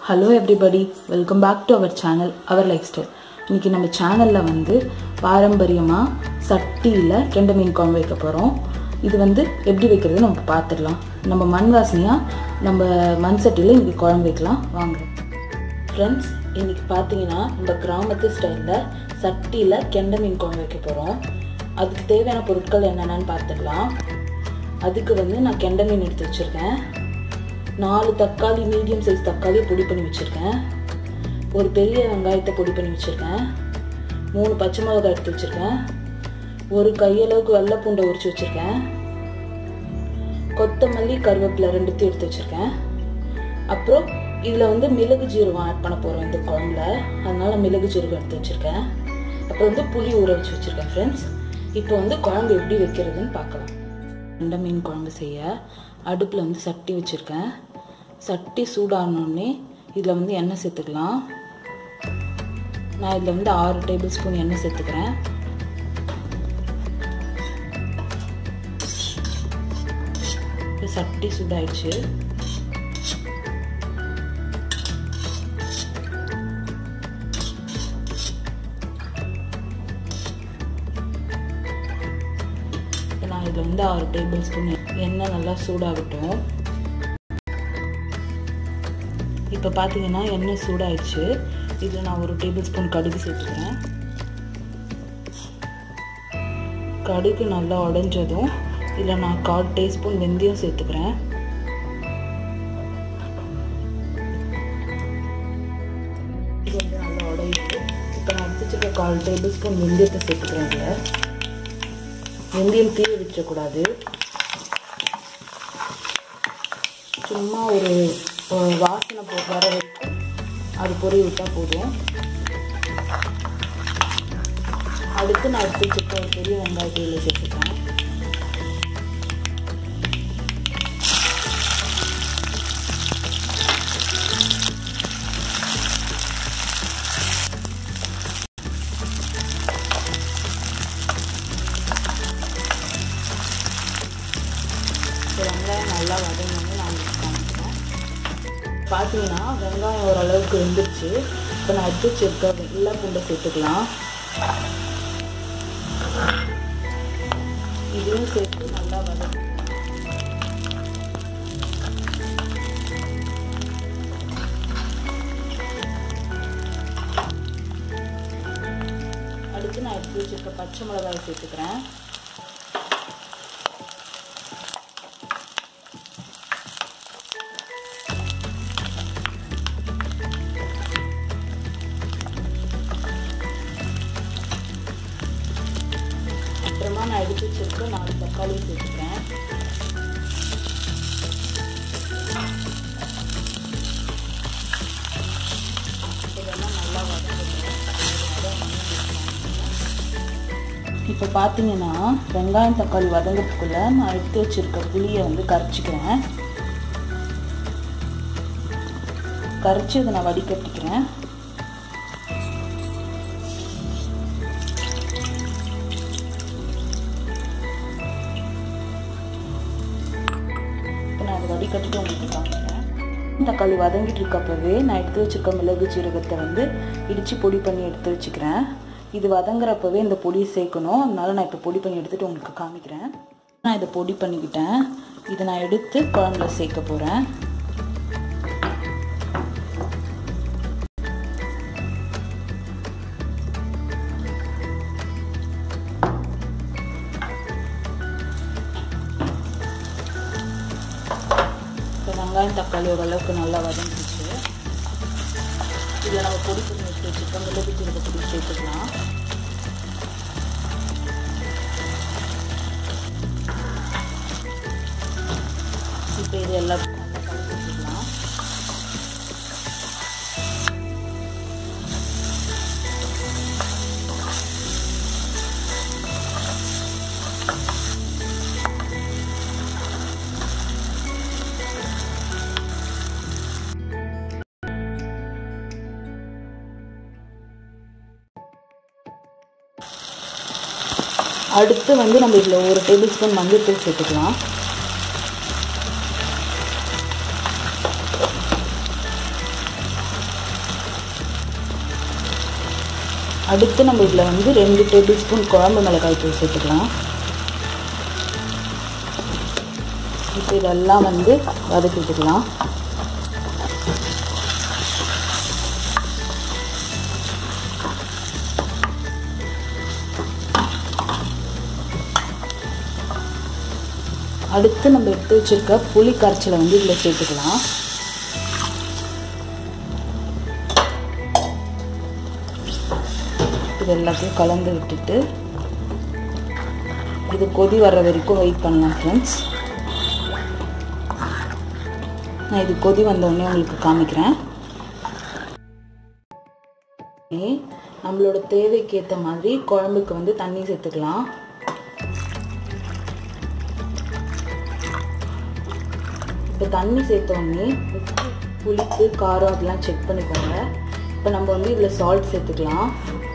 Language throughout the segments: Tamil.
hello everybody welcome back to our channel our lifestyle இன்றைக்கி நம்ம சேனலில் வந்து பாரம்பரியமாக சட்டியில் கெண்டை மீன் குழம்பு வைக்க போகிறோம் இது வந்து எப்படி வைக்கிறது நம்ம பார்த்துடலாம் நம்ம மண் வாசனையாக நம்ம மண் சட்டியில் இன்றைக்கி குழம்பு வைக்கலாம் வாங்க ஃப்ரெண்ட்ஸ் இன்றைக்கி பார்த்தீங்கன்னா நம்ம கிராமத்து ஸ்டைலில் சட்டியில் கெண்டை மீன் குழம்பு வைக்க போகிறோம் அதுக்கு தேவையான பொருட்கள் என்னென்னு பார்த்துடலாம் அதுக்கு வந்து நான் கெண்டை மீன் எடுத்து வச்சுருக்கேன் நாலு தக்காளி மீடியம் சைஸ் தக்காளி பொடி பண்ணி வச்சுருக்கேன் ஒரு பெரிய வெங்காயத்தை பொடி பண்ணி வச்சுருக்கேன் மூணு பச்சை மிளகாய் எடுத்து வச்சுருக்கேன் ஒரு கையளவுக்கு வெள்ளை பூண்டை உரிச்சு வச்சுருக்கேன் கொத்தமல்லி கருவேப்பிலை ரெண்டுத்தையும் எடுத்து வச்சுருக்கேன் அப்புறம் இதில் வந்து மிளகு ஜீரகம் ஆட் பண்ண போகிறோம் இந்த குழம்புல அதனால் மிளகு ஜீரகம் எடுத்து வச்சுருக்கேன் அப்புறம் வந்து புளி ஊற வச்சு வச்சுருக்கேன் ஃப்ரெண்ட்ஸ் இப்போ வந்து குழம்பு எப்படி வைக்கிறதுன்னு பார்க்கலாம் ரெண்டை மீன் குழம்பு செய்ய அடுப்பில் வந்து சட்டி வச்சுருக்கேன் சட்டி சூடானோடனே இதில் வந்து எண்ணெய் சேர்த்துக்கலாம் நான் இதில் வந்து ஆறு டேபிள் ஸ்பூன் எண்ணெய் சேர்த்துக்கிறேன் சட்டி சூடாயிடுச்சு நான் இதில் வந்து ஆறு டேபிள் ஸ்பூன் எண்ணெய் நல்லா சூடாகட்டும் இப்போ பார்த்தீங்கன்னா எண்ணெய் சூடாயிடுச்சு இதில் நான் ஒரு டேபிள் ஸ்பூன் கடுகு சேர்த்துக்கிறேன் கடுகு நல்லா உடஞ்சதும் இதில் நான் கால் டீஸ்பூன் வெந்தயம் சேர்த்துக்கிறேன் இது வந்து நல்லா உடையிட்டு இப்போ நான் வச்சுருக்க கால் டேபிள் ஸ்பூன் வெந்தயத்தை சேர்த்துக்கிறேன் இதில் வெந்தயம் தீ விட்டுறக்கூடாது சும்மா ஒரு வாசனை போ வர வரைக்கும் அது பொறி விட்டால் போதும் அடுத்து நான் எடுத்து வச்சுருக்க ஒரு பெரிய வெங்காயத்தை இதில் சேர்த்துக்கிறேன் வெங்காயம் நல்லா வதங்கணும்னு நான் காமிக்கிறேன் பார்த்தீங்கன்னா வெங்காயம் ஓரளவுக்கு வெந்துருச்சு இப்போ நான் எடுத்து வச்சிருக்க வெள்ளை பூண்டை சேர்த்துக்கலாம் இதையும் சேர்த்து நல்லா வதங்க அடுத்து நான் எடுத்து வச்சிருக்க பச்சை மிளகாய் சேர்த்துக்கிறேன் அப்புறமா நான் எடுத்து வச்சிருக்க நாலு தக்காளி சேர்த்துக்கிறேன் இதெல்லாம் நல்லா இப்போ பார்த்தீங்கன்னா வெங்காயம் தக்காளி வதங்கிறதுக்குள்ள நான் எடுத்து வச்சிருக்க புளியை வந்து கரைச்சிக்கிறேன் கரைச்சி அதை நான் வடிகட்டிக்கிறேன் இப்போ நான் அதை வடிகட்டிட்டு உங்களுக்கு காமிக்கிறேன் தக்காளி வதங்கிட்டு இருக்கப்பவே நான் எடுத்து வச்சுருக்க மிளகு சீரகத்தை வந்து இடித்து பொடி பண்ணி எடுத்து வச்சுக்கிறேன் இது வதங்குறப்பவே இந்த பொடியை சேர்க்கணும் அதனால நான் இப்போ பொடி பண்ணி எடுத்துகிட்டு உங்களுக்கு காமிக்கிறேன் நான் இதை பொடி பண்ணிக்கிட்டேன் இதை நான் எடுத்து குழம்புல சேர்க்க போகிறேன் இப்போ வெங்காயம் தக்காளி ஓரளவுக்கு நல்லா வதங்கிடுச்சு இதில் நம்ம பொடி பண்ணி எடுத்து வச்சுருக்கோம் மிளகு ஜீரக பொடி சேர்த்துக்கலாம் இப்போ இது எல்லாம் நல்லா கலந்து வச்சுக்கலாம் அடுத்து வந்து நம்ம இதில் ஒரு டேபிள் ஸ்பூன் மஞ்சள் தூள் சேர்த்துக்கலாம் அடுத்து நம்ம இதில் வந்து ரெண்டு டேபிள் ஸ்பூன் குழம்பு மிளகாய் தூள் சேர்த்துக்கலாம் இப்போ இதெல்லாம் வந்து வதக்கிட்டுக்கலாம் அடுத்து நம்ம எடுத்து வச்சிருக்க புளி கரைச்சலை வந்து இதில் சேர்த்துக்கலாம் இது எல்லாத்தையும் கலந்து விட்டுட்டு இது கொதி வர்ற வரைக்கும் வெயிட் பண்ணலாம் ஃப்ரெண்ட்ஸ் நான் இது கொதி வந்தோடனே உங்களுக்கு காமிக்கிறேன் நம்மளோட தேவைக்கு ஏற்ற மாதிரி குழம்புக்கு வந்து தண்ணி சேர்த்துக்கலாம் இப்போ தண்ணி சேர்த்தோடனே உப்பு புளிப்பு காரம் அதெல்லாம் செக் பண்ணிக்கோங்க இப்போ நம்ம வந்து இதில் சால்ட் சேர்த்துக்கலாம்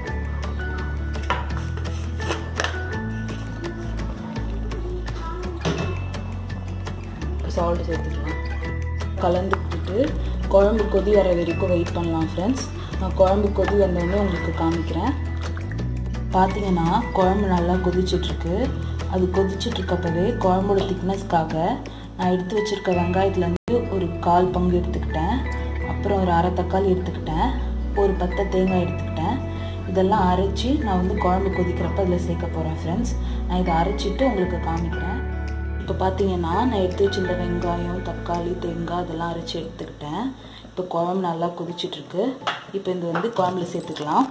சால்ட் சேர்த்துக்கலாம் கலந்து விட்டுட்டு குழம்பு கொதி வர வரைக்கும் வெயிட் பண்ணலாம் ஃப்ரெண்ட்ஸ் நான் குழம்பு கொதி வந்தோடனே உங்களுக்கு காமிக்கிறேன் பார்த்தீங்கன்னா குழம்பு நல்லா கொதிச்சிட்ருக்கு அது கொதிச்சிட்ருக்கப்பவே குழம்போட திக்னஸ்க்காக நான் எடுத்து வச்சுருக்க வெங்காயத்துலேருந்து ஒரு கால் பங்கு எடுத்துக்கிட்டேன் அப்புறம் ஒரு அரை தக்காளி எடுத்துக்கிட்டேன் ஒரு பத்தை தேங்காய் எடுத்துக்கிட்டேன் இதெல்லாம் அரைச்சி நான் வந்து குழம்பு கொதிக்கிறப்ப அதில் சேர்க்க போகிறேன் ஃப்ரெண்ட்ஸ் நான் இதை அரைச்சிட்டு உங்களுக்கு காமிக்கிறேன் இப்போ பார்த்தீங்கன்னா நான் எடுத்து வச்சிருந்த வெங்காயம் தக்காளி தேங்காய் அதெல்லாம் அரைச்சி எடுத்துக்கிட்டேன் இப்போ குழம்பு நல்லா கொதிச்சிட்ருக்கு இப்போ இந்த வந்து குழம்புல சேர்த்துக்கலாம்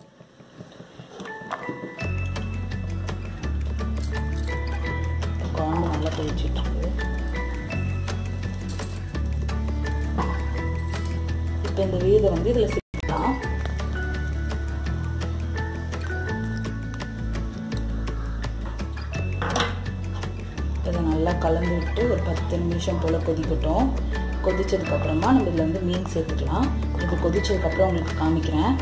குழம்பு நல்லா கொதிச்சிட்ருக்கு இப்போ இந்த வீதை வந்து இதில் சேர்த்துக்கலாம் இதை நல்லா கலந்து விட்டு ஒரு பத்து நிமிஷம் போல் கொதிக்கட்டும் கொதிச்சதுக்கப்புறமா நம்ம இதில் வந்து மீன் சேர்த்துக்கலாம் இது கொதிச்சதுக்கப்புறம் உங்களுக்கு காமிக்கிறேன்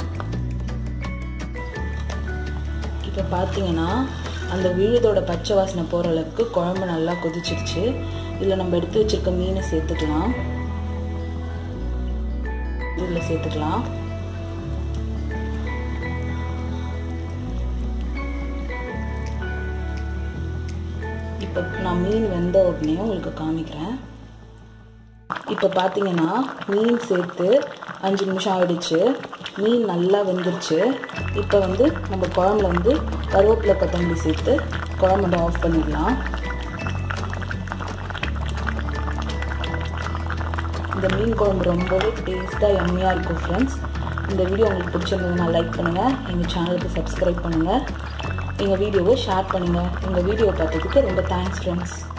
இப்போ பார்த்தீங்கன்னா அந்த விழுதோட பச்சை வாசனை போகிற அளவுக்கு குழம்பு நல்லா கொதிச்சிருச்சு இதில் நம்ம எடுத்து வச்சுருக்க மீனை சேர்த்துக்கலாம் இதில் சேர்த்துக்கலாம் இப்போ நான் மீன் வெந்த உடனே உங்களுக்கு காமிக்கிறேன் இப்போ பார்த்தீங்கன்னா மீன் சேர்த்து அஞ்சு நிமிஷம் ஆகிடுச்சு மீன் நல்லா வெந்துருச்சு இப்போ வந்து நம்ம குழம்புல வந்து கருவேப்பிலை கொத்தமல்லி சேர்த்து குழம்பு ஆஃப் பண்ணிடலாம் இந்த மீன் குழம்பு ரொம்பவே டேஸ்ட்டாக எம்மியாக இருக்கும் ஃப்ரெண்ட்ஸ் இந்த வீடியோ உங்களுக்கு பிடிச்சிருந்ததுன்னா லைக் பண்ணுங்கள் எங்கள் சேனலுக்கு சப்ஸ்கிரைப் பண்ணுங்கள் எங்கள் வீடியோவை ஷேர் பண்ணுங்கள் எங்கள் வீடியோ பார்த்ததுக்கு ரொம்ப தேங்க்ஸ் ஃப்ரெண்ட்ஸ்